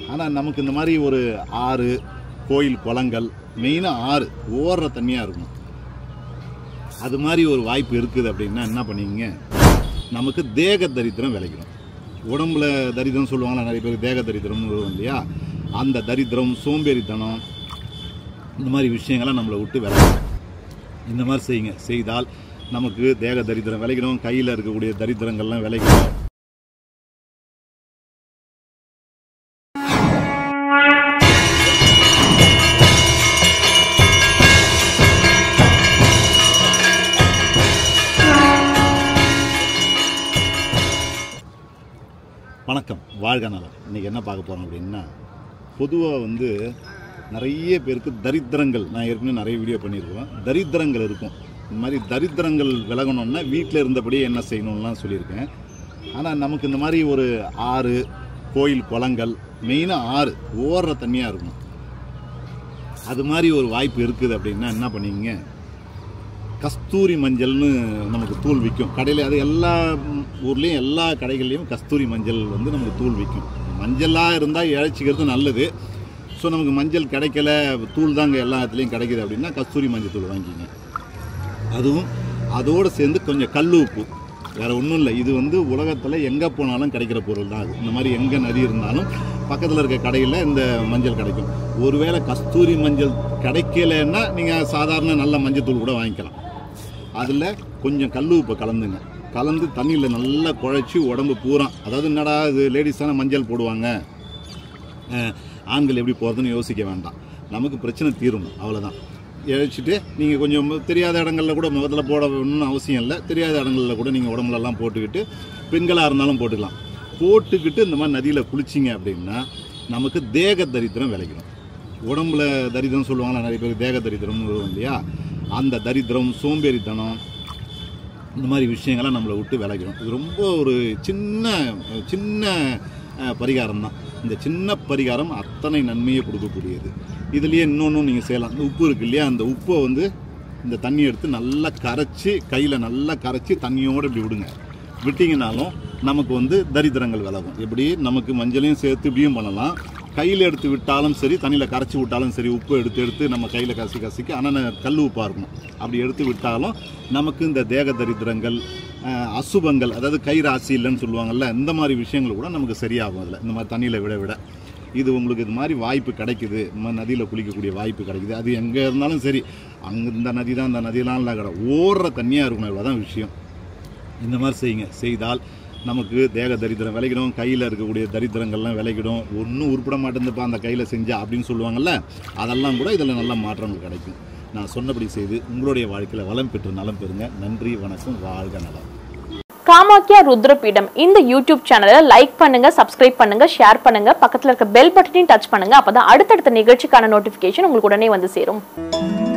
ஆனால் நமக்கு இந்த மாதிரி ஒரு ஆறு கோயில் குளங்கள் மெயினாக ஆறு ஓடுற தண்ணியாக இருக்கும் அது மாதிரி ஒரு வாய்ப்பு இருக்குது அப்படின்னா என்ன பண்ணுவீங்க நமக்கு தேக தரித்திரம் விளைக்கிறோம் உடம்புல தரித்திரம் சொல்லுவாங்களா நிறைய பேர் தேக தரித்திரம்னு வரும் இல்லையா அந்த தரித்திரம் சோம்பேறித்தனம் இந்த மாதிரி விஷயங்கள்லாம் நம்மளை விட்டு விளையாடும் இந்த மாதிரி செய்யுங்க செய்தால் நமக்கு தேக தரித்திரம் விளைக்கணும் கையில் இருக்கக்கூடிய தரித்திரங்கள்லாம் விளைக்கணும் வணக்கம் வாழ்க நலம் இன்றைக்கி என்ன பார்க்க போகிறோம் அப்படின்னா பொதுவாக வந்து நிறைய பேருக்கு தரித்திரங்கள் நான் ஏற்கனவே நிறைய வீடியோ பண்ணியிருக்கோம் தரித்திரங்கள் இருக்கும் இந்த மாதிரி தரித்திரங்கள் விலகணும்னா வீட்டில் இருந்தபடியே என்ன செய்யணும்லாம் சொல்லியிருக்கேன் ஆனால் நமக்கு இந்த மாதிரி ஒரு ஆறு கோயில் குளங்கள் மெயினாக ஆறு ஓடுற தண்ணியாக இருக்கும் அது மாதிரி ஒரு வாய்ப்பு இருக்குது அப்படின்னா என்ன பண்ணுவீங்க கஸ்தூரி மஞ்சள்னு நமக்கு தூள் விற்கும் கடையில் அது எல்லா ஊர்லேயும் எல்லா கடைகள்லேயும் கஸ்தூரி மஞ்சள் வந்து நமக்கு தூள் விற்கும் மஞ்சளாக இருந்தால் இழைச்சிக்கிறது நல்லது ஸோ நமக்கு மஞ்சள் கிடைக்கல தூள் தாங்க எல்லா இடத்துலையும் கிடைக்குது அப்படின்னா கஸ்தூரி மஞ்சள் தூள் வாங்கிக்கிங்க அதுவும் அதோடு சேர்ந்து கொஞ்சம் கல் உப்பு வேறு ஒன்றும் இல்லை இது வந்து உலகத்தில் எங்கே போனாலும் கிடைக்கிற பொருள் தான் அது இந்த மாதிரி எங்கே நதி இருந்தாலும் பக்கத்தில் இருக்க கடையில் இந்த மஞ்சள் கிடைக்கும் ஒருவேளை கஸ்தூரி மஞ்சள் கிடைக்கலன்னா நீங்கள் சாதாரண நல்ல மஞ்சள் தூள் கூட வாங்கிக்கலாம் அதில் கொஞ்சம் கல் உப்பை கலந்துங்க கலந்து தண்ணியில் நல்லா குழைச்சி உடம்பு பூரா அதாவது என்னடா இது லேடிஸ் தானே மஞ்சள் போடுவாங்க அஹ், ஆண்கள் எப்படி போகிறதுன்னு யோசிக்க வேண்டாம் நமக்கு பிரச்சனை தீரும் அவ்வளோதான் இழைச்சிட்டு நீங்கள் கொஞ்சம் தெரியாத இடங்கள்ல கூட முகத்துல போடணும்னு அவசியம் இல்லை தெரியாத இடங்கள்ல கூட நீங்கள் உடம்புலலாம் போட்டுக்கிட்டு பெண்களாக இருந்தாலும் போட்டுக்கலாம் போட்டுக்கிட்டு இந்த மாதிரி நதியில் குளிச்சிங்க அப்படின்னா நமக்கு தேக தரித்திரம் விளைக்கிறோம் உடம்புல தரித்திரம் சொல்லுவாங்களா நிறைய பேர் தேக தரித்திரம்னு வரும் இல்லையா அந்த தரித்திரம் சோம்பேறித்தனம் இந்த மாதிரி விஷயங்கள்லாம் நம்மளை விட்டு விலகிடும் இது ரொம்ப ஒரு சின்ன சின்ன பரிகாரம் தான் இந்த சின்ன பரிகாரம் அத்தனை நன்மையை கொடுக்கக்கூடியது இதுலேயே இன்னொன்றும் நீங்கள் செய்யலாம் இந்த உப்பு இருக்கு இல்லையா அந்த உப்பை வந்து இந்த தண்ணி எடுத்து நல்லா கரைச்சி கையில் நல்லா கரைச்சி தண்ணியோடு இப்படி விடுங்க விட்டிங்கனாலும் நமக்கு வந்து தரித்திரங்கள் விலகும் எப்படி நமக்கு மஞ்சளையும் சேர்த்து இப்படியும் பண்ணலாம் கையில் எடுத்து விட்டாலும் சரி தண்ணியில் கரைச்சி விட்டாலும் சரி உப்பு எடுத்து எடுத்து நம்ம கையில் கசி கசிக்க ஆனால் கல் உப்பாக இருக்கணும் அப்படி எடுத்து விட்டாலும் நமக்கு இந்த தேக தரித்திரங்கள் அஹ், அசுபங்கள் அதாவது கை ராசி இல்லைன்னு சொல்லுவாங்கல்ல இந்த மாதிரி விஷயங்கள் கூட நமக்கு சரியாகும் அதில் இந்த மாதிரி தண்ணியில் விட விட இது உங்களுக்கு இது மாதிரி வாய்ப்பு கிடைக்குது இந்த மாதிரி நதியில் குளிக்கக்கூடிய வாய்ப்பு கிடைக்குது அது எங்கே இருந்தாலும் சரி அங்கே இந்த நதி தான் இந்த நதியெலாம் இல்லை கடை ஓடுற தண்ணியாக இருக்கணும் இவ்வளோதான் விஷயம் இந்த மாதிரி செய்யுங்க செய்தால் நமக்கு தேக தரித்திரம் விளைக்கிடும் கையில் இருக்கக்கூடிய தரித்திரங்கள்லாம் விளைக்கிடும் ஒன்றும் உருப்பட மாட்டேங்குதுப்பா அந்த கையில் செஞ்சா அப்படின்னு சொல்லுவாங்கல்ல அதெல்லாம் கூட இதில் நல்ல மாற்றங்கள் கிடைக்கும் நான் சொன்னபடி செய்து உங்களுடைய வாழ்க்கையில் வளம் பெற்று நலம் பெறுங்க நன்றி வணக்கம் வாழ்க நலம் காமாக்கியா ருத்ரபீடம் இந்த யூடியூப் சேனலை லைக் பண்ணுங்க சப்ஸ்கிரைப் பண்ணுங்க ஷேர் பண்ணுங்க பக்கத்துல இருக்க பெல் பட்டனையும் டச் பண்ணுங்க அப்பதான் அடுத்தடுத்த நிகழ்ச்சிக்கான நோட்டிபிகேஷன் உங்களுக்கு உடனே வந்து சேரும்